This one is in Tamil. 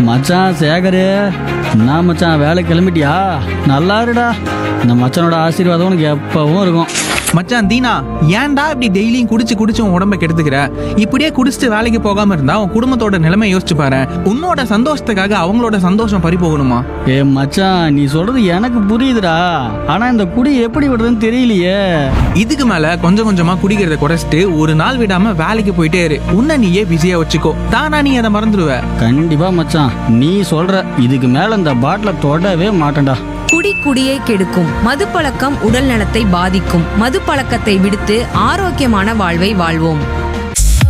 மச்சான் சேகரு என்ன மச்சான் வேலை கிளம்பிட்டியா நல்லா இருடா இந்த மச்சானோட ஆசீர்வாதம் உனக்கு எப்பவும் இருக்கும் மச்சான் தீனா ஏன்டா இப்படி டெய்லியும் குடிச்சு குடிச்சு உன் உடம்ப கெடுத்துக்கிற இப்படியே குடிச்சிட்டு வேலைக்கு போகாம இருந்தா உன் குடும்பத்தோட நிலைமை யோசிச்சு பாரு உன்னோட சந்தோஷத்துக்காக அவங்களோட சந்தோஷம் பறி போகணுமா ஏ மச்சான் நீ சொல்றது எனக்கு புரியுதுடா ஆனா இந்த குடி எப்படி விடுறதுன்னு தெரியலையே இதுக்கு மேல கொஞ்சம் கொஞ்சமா குடிக்கிறத குறைச்சிட்டு ஒரு நாள் விடாம வேலைக்கு போயிட்டே இரு உன்னை நீயே பிஸியா வச்சுக்கோ தானா நீ அதை மறந்துடுவ கண்டிப்பா மச்சான் நீ சொல்ற இதுக்கு மேல இந்த பாட்டில தொடவே மாட்டேன்டா குடி குடியை கெடுக்கும் மதுப்பழக்கம் உடல் நலத்தை பாதிக்கும் மதுப்பழக்கத்தை விடுத்து ஆரோக்கியமான வாழ்வை வாழ்வோம்